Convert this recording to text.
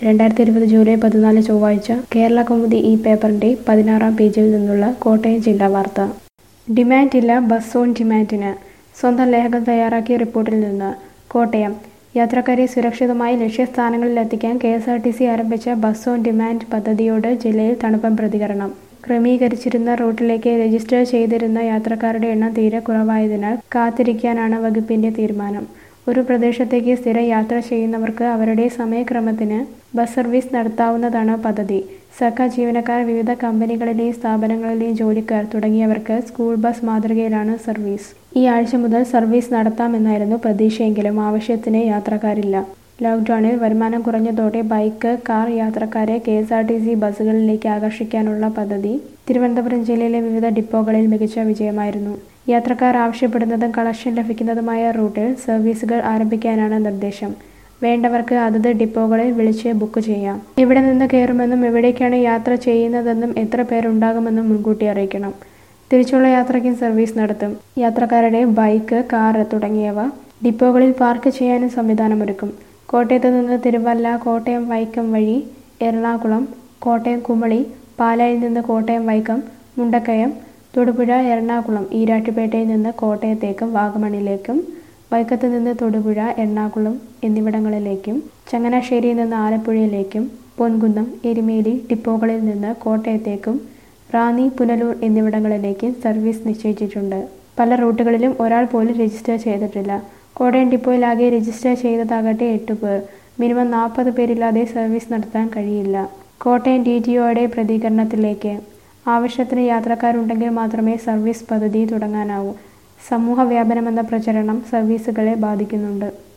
രണ്ടായിരത്തി ഇരുപത് ജൂലൈ പതിനാല് ചൊവ്വാഴ്ച കേരള കൗമുദി ഈ പേപ്പറിന്റെ പതിനാറാം പേജിൽ നിന്നുള്ള കോട്ടയം ജില്ലാ വാർത്ത ഡിമാൻഡ് ഇല്ല ബസ് ഓൺ ഡിമാൻഡിന് സ്വന്തം ലേഖകൻ തയ്യാറാക്കിയ റിപ്പോർട്ടിൽ നിന്ന് കോട്ടയം യാത്രക്കാരെ സുരക്ഷിതമായി ലക്ഷ്യസ്ഥാനങ്ങളിലെത്തിക്കാൻ K S R T C ആരംഭിച്ച ബസ് ഓൺ ഡിമാൻഡ് പദ്ധതിയോട് ജില്ലയിൽ തണുപ്പൻ പ്രതികരണം ക്രമീകരിച്ചിരുന്ന റൂട്ടിലേക്ക് രജിസ്റ്റർ ചെയ്തിരുന്ന യാത്രക്കാരുടെ എണ്ണം തീരെ കുറവായതിനാൽ കാത്തിരിക്കാനാണ് വകുപ്പിന്റെ തീരുമാനം ഒരു പ്രദേശത്തേക്ക് സ്ഥിരം യാത്ര ചെയ്യുന്നവർക്ക് അവരുടെ സമയക്രമത്തിന് ബസ് സർവീസ് നടത്താവുന്നതാണ് പദ്ധതി സർക്കാർ ജീവനക്കാർ വിവിധ കമ്പനികളിലെയും സ്ഥാപനങ്ങളിലെയും ജോലിക്കാർ തുടങ്ങിയവർക്ക് സ്കൂൾ ബസ് മാതൃകയിലാണ് സർവീസ് ഈ ആഴ്ച മുതൽ സർവീസ് നടത്താമെന്നായിരുന്നു പ്രതീക്ഷയെങ്കിലും ആവശ്യത്തിന് യാത്രക്കാരില്ല ലോക്ക്ഡൌണിൽ വരുമാനം കുറഞ്ഞതോടെ ബൈക്ക് കാർ യാത്രക്കാരെ K S R T C ബസ്സുകളിലേക്ക് ആകർഷിക്കാനുള്ള പദ്ധതി തിരുവനന്തപുരം ജില്ലയിലെ വിവിധ ഡിപ്പോകളിൽ മികച്ച വിജയമായിരുന്നു യാത്രക്കാർ ആവശ്യപ്പെടുന്നതും കളക്ഷൻ ലഭിക്കുന്നതുമായ റൂട്ടിൽ സർവീസുകൾ ആരംഭിക്കാനാണ് നിർദ്ദേശം വേണ്ടവർക്ക് അതത് ഡിപ്പോകളിൽ വിളിച്ച് ബുക്ക് ചെയ്യാം എവിടെ നിന്ന് കയറുമെന്നും എവിടേക്കാണ് യാത്ര ചെയ്യുന്നതെന്നും എത്ര പേരുണ്ടാകുമെന്നും മുൻകൂട്ടി അറിയിക്കണം തിരിച്ചുള്ള യാത്രയ്ക്കും സർവീസ് നടത്തും യാത്രക്കാരുടെ ബൈക്ക് കാറ് തുടങ്ങിയവ ഡിപ്പോകളിൽ പാർക്ക് ചെയ്യാനും സംവിധാനമൊരുക്കും കോട്ടയത്ത് നിന്ന് തിരുവല്ല കോട്ടയം വൈക്കം വഴി എറണാകുളം കോട്ടയം കുമളി പാലായിൽ നിന്ന് കോട്ടയം വൈക്കം മുണ്ടക്കയം തൊടുപുഴ എറണാകുളം ഈരാട്ടുപേട്ടയിൽ നിന്ന് കോട്ടയത്തേക്കും വാഗമണിലേക്കും വൈക്കത്ത് നിന്ന് തൊടുപുഴ എറണാകുളം എന്നിവിടങ്ങളിലേക്കും ചങ്ങനാശ്ശേരിയിൽ നിന്ന് ആലപ്പുഴയിലേക്കും പൊൻകുന്നം എരുമേലി ഡിപ്പോകളിൽ നിന്ന് കോട്ടയത്തേക്കും റാന്നി പുനലൂർ എന്നിവിടങ്ങളിലേക്കും സർവീസ് നിശ്ചയിച്ചിട്ടുണ്ട് പല റൂട്ടുകളിലും ഒരാൾ പോലും രജിസ്റ്റർ ചെയ്തിട്ടില്ല കോട്ടയം ഡിപ്പോയിലാകെ രജിസ്റ്റർ ചെയ്തതാകട്ടെ എട്ട് പേർ മിനിമം നാൽപ്പത് പേരില്ലാതെ സർവീസ് നടത്താൻ കഴിയില്ല കോട്ടയം ഡി ടി ഒയുടെ പ്രതികരണത്തിലേക്ക് ആവശ്യത്തിന് യാത്രക്കാരുണ്ടെങ്കിൽ മാത്രമേ സർവീസ് പദ്ധതി തുടങ്ങാനാവൂ സമൂഹ വ്യാപനമെന്ന പ്രചരണം സർവീസുകളെ ബാധിക്കുന്നുണ്ട്